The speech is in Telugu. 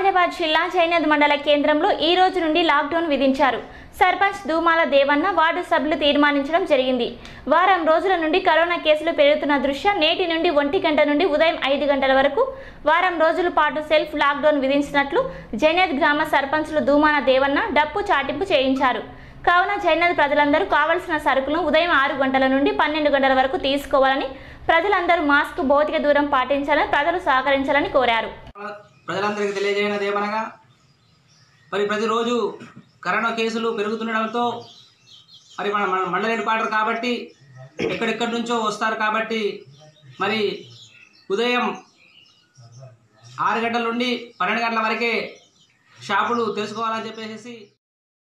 ఆదిలాబాద్ జిల్లా జైనద్ మండల కేంద్రంలో ఈ రోజు నుండి లాక్డౌన్ విధించారు సర్పంచ్ దూమాల దేవన్న వార్డు సభ్యులు తీర్మానించడం జరిగింది వారం రోజుల నుండి కరోనా కేసులు పెరుగుతున్న దృష్ట్యా నేటి నుండి ఒంటి గంట నుండి ఉదయం ఐదు గంటల వరకు వారం రోజుల పాటు సెల్ఫ్ లాక్డౌన్ విధించినట్లు జైనద్ గ్రామ సర్పంచులు దూమాల దేవన్న డప్పు చాటింపు చేయించారు కావున జైనద్ ప్రజలందరూ కావలసిన సరుకులను ఉదయం ఆరు గంటల నుండి పన్నెండు గంటల వరకు తీసుకోవాలని ప్రజలందరూ మాస్క్ భౌతిక దూరం పాటించాలని ప్రజలు సహకరించాలని కోరారు ప్రజలందరికీ తెలియజేయనది ఏమనగా మరి ప్రతిరోజు కరోనా కేసులు పెరుగుతుండడంతో మరి మన మన మండల హెడ్ క్వార్టర్ కాబట్టి ఎక్కడెక్కడి నుంచో వస్తారు కాబట్టి మరి ఉదయం ఆరు గంటల నుండి పన్నెండు గంటల వరకే షాపులు తెలుసుకోవాలని చెప్పేసి